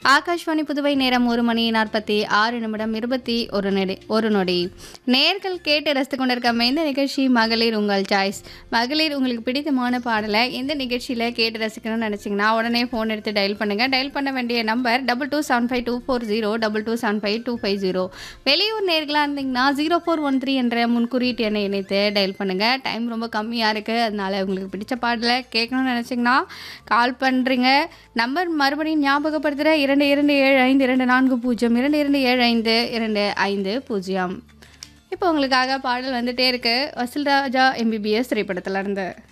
ஆகாஷ்வாணி புதுவை நேரம் ஒரு மணி நாற்பத்தி ஆறு நிமிடம் இருபத்தி ஒரு நொடி ஒரு நொடி நேர்கள் கேட்டு ரசித்து கொண்டிருக்க இந்த நிகழ்ச்சி மகளிர் உங்கள் சாய்ஸ் மகளிர் உங்களுக்கு பிடித்தமான பாடலை எந்த நிகழ்ச்சியில் கேட்டு ரசிக்கணும்னு நினச்சிங்கன்னா உடனே ஃபோன் எடுத்து டயல் பண்ணுங்கள் டயல் பண்ண வேண்டிய number double two seven five two four zero double two seven five two five zero வெளியூர் நேர்களாக இருந்தீங்கன்னா ஜீரோ ஃபோர் ஒன் த்ரீ என்ற முன்குறியீட்டு எண்ணை இணைத்து டயல் பண்ணுங்கள் டைம் ரொம்ப கம்மியாக இருக்குது அதனால உங்களுக்கு பிடிச்ச பாடலை கேட்கணும்னு நினச்சிங்கன்னா கால் பண்ணுறீங்க நம்பர் மறுபடியும் ஞாபகப்படுத்துகிற இரண்டு இரண்டு ஏழு ஐந்து இரண்டு நான்கு பூஜ்ஜியம் இரண்டு இரண்டு ஏழு ஐந்து இரண்டு ஐந்து பூஜ்ஜியம் இப்போ உங்களுக்காக பாடல் வந்துட்டே இருக்கு வசல்ராஜா எம்பிபிஎஸ் திரைப்படத்துல இருந்து